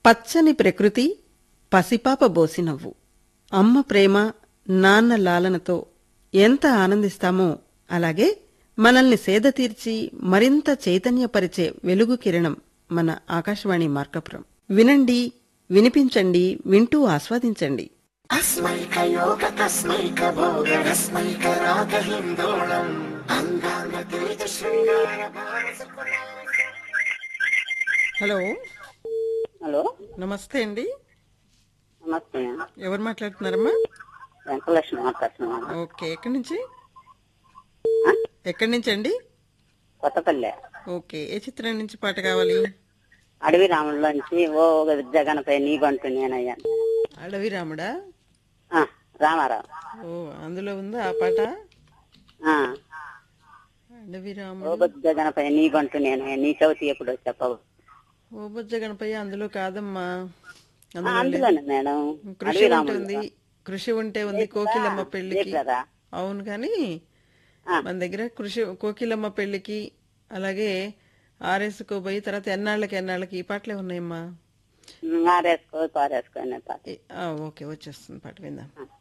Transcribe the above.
పచ్చని ప్రకృతి పసిపాప బోసినవ్వు అమ్మ ప్రేమ నాన్న లాలనతో ఎంత ఆనందిస్తామో అలాగే మనల్ని సేద తీర్చి మరింత చైతన్యపరిచే వెలుగు కిరణం మన ఆకాశవాణి మార్కపురం వినండి వినిపించండి వింటూ ఆస్వాదించండి హలో హలో నమస్తే అండి నమస్తే ఎవరు మాట్లాడుతున్నారమ్మా వెంకటలక్ష్మి మాట్లాడుతున్నాను ఓకే ఎక్కడి నుంచి ఎక్కడి నుంచి అండి కొత్తపల్లె ఓకే ఏ చిత్రం నుంచి పాట కావాలి అడవి రాముల్లోంచి ఓ జగన్పై నీ బంటు నేనయ్యా అడవి రాముడా ఆ, రామారావు ఓ అందులో ఉందా ఆ పాట ఆ, అడవి ఓ రాముడు జగన్పై నీ బంటు నేనయ్యా నీ చవితి ఎప్పుడు చెప్పవు ఓ బొజ్జ గణపయ్య అందులో కాదమ్మా ఆ, అందులో లేదు. అందులోనే మేడం కృషి అడవి ఉంటే ఉంది రాములు కృషి ఉంటే ఉంది కోకిలమ్మ పెళ్లికి కదా అవును కానీ ఆ. మన దగ్గర కృషి కోకిలమ్మ పెళ్లికి అలాగే ఆర్ఎస్కోబోయి తర్వాత ఎన్నాళ్ళకి ఎన్నాళ్ళకి ఈ పాటలే ఉన్నాయమ్మా ఆరేసుకో పారేసుకో అనే పాట ఏ- ఆ, ఓకే వచ్చేస్తుంది పాట విందాం ఆ.